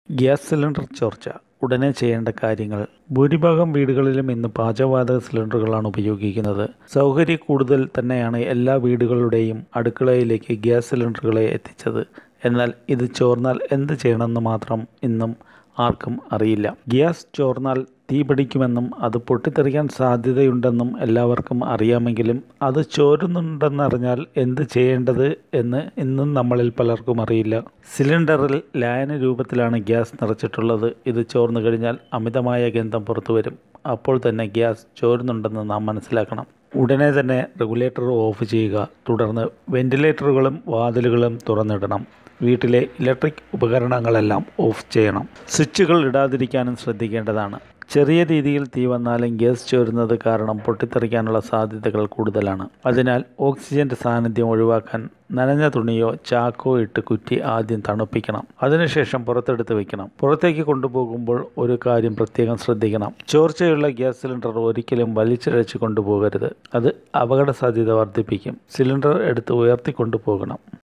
gas cylinder ചോർച്ച ഉടനെ ചെയ്യേണ്ട കാര്യങ്ങൾ ഭൂരിഭാഗം വീടുകളിലും ഇന്ന് പാചകവാതക സിലിണ്ടറുകളാണ് ഉപയോഗിക്കുന്നത് സൗകര്യ കൂടുതൽ തന്നെയാണ് എല്ലാ വീടുകളുടെയും അടുക്കളയിലേക്ക് ഗ്യാസ് സിലിണ്ടറുകളെ എത്തിച്ചത് എന്നാൽ ഇത് ചോർന്നാൽ എന്ത് ചെയ്യണമെന്ന് മാത്രം ഇന്നും ആർക്കും അറിയില്ല ഗ്യാസ് ചോർന്നാൽ തീ പിടിക്കുമെന്നും അത് പൊട്ടിത്തെറിക്കാൻ സാധ്യതയുണ്ടെന്നും എല്ലാവർക്കും അറിയാമെങ്കിലും അത് ചോരുന്നുണ്ടെന്നറിഞ്ഞാൽ എന്ത് ചെയ്യേണ്ടത് എന്ന് ഇന്നും നമ്മളിൽ പലർക്കും അറിയില്ല സിലിണ്ടറിൽ ലായന രൂപത്തിലാണ് ഗ്യാസ് നിറച്ചിട്ടുള്ളത് ഇത് ചോർന്നു കഴിഞ്ഞാൽ അമിതമായ ഗന്ധം പുറത്തു വരും അപ്പോൾ തന്നെ ഗ്യാസ് ചോരുന്നുണ്ടെന്ന് നാം മനസ്സിലാക്കണം ഉടനെ തന്നെ റെഗുലേറ്റർ ഓഫ് ചെയ്യുക തുടർന്ന് വെന്റിലേറ്ററുകളും വാതിലുകളും തുറന്നിടണം വീട്ടിലെ ഇലക്ട്രിക് ഉപകരണങ്ങളെല്ലാം ഓഫ് ചെയ്യണം സ്വിച്ചുകൾ ഇടാതിരിക്കാനും ശ്രദ്ധിക്കേണ്ടതാണ് ചെറിയ രീതിയിൽ തീ വന്നാലും ഗ്യാസ് ചോരുന്നത് കാരണം പൊട്ടിത്തെറിക്കാനുള്ള സാധ്യതകൾ കൂടുതലാണ് അതിനാൽ ഓക്സിജന്റെ സാന്നിധ്യം ഒഴിവാക്കാൻ നനഞ്ഞ തുണിയോ ചാക്കോ ഇട്ട് കുറ്റി ആദ്യം തണുപ്പിക്കണം അതിനുശേഷം പുറത്തെടുത്ത് വെക്കണം പുറത്തേക്ക് കൊണ്ടുപോകുമ്പോൾ ഒരു കാര്യം പ്രത്യേകം ശ്രദ്ധിക്കണം ചോർച്ചയുള്ള ഗ്യാസ് സിലിണ്ടർ ഒരിക്കലും വലിച്ചിഴച്ച് കൊണ്ടുപോകരുത് അത് അപകട സാധ്യത വർദ്ധിപ്പിക്കും സിലിണ്ടർ എടുത്ത് ഉയർത്തി കൊണ്ടുപോകണം